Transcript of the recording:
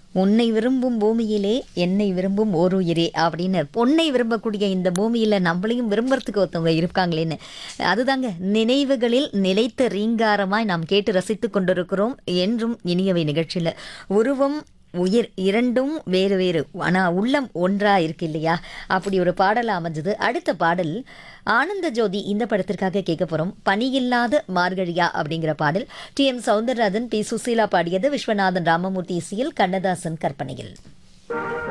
உன்னை விரும்பும் பூமியிலே என்னை விரும்பும் ஓர் உயிரே அப்படின்னு பொன்னை விரும்பக்கூடிய இந்த பூமியில் நம்மளையும் விரும்புறதுக்கு ஒருத்தவங்க இருக்காங்களேன்னு அதுதாங்க நினைவுகளில் நிலைத்த ரீங்காரமாய் நாம் கேட்டு ரசித்து கொண்டிருக்கிறோம் என்றும் இனியவை நிகழ்ச்சியில் உருவம் உயிர் இரண்டும் வேறு வேறு ஆனால் உள்ளம் ஒன்றா இருக்கு இல்லையா அப்படி ஒரு பாடல் அமைஞ்சது அடுத்த பாடல் ஆனந்த ஜோதி இந்த படத்திற்காக கேட்க போகிறோம் பனியில்லாத மார்கழியா அப்படிங்கிற பாடல் T M Soundararajan P Susheela பாடியது விஸ்வநாதன் ராமமூர்த்தி இசையில் கண்ணதாசன் கற்பனையில்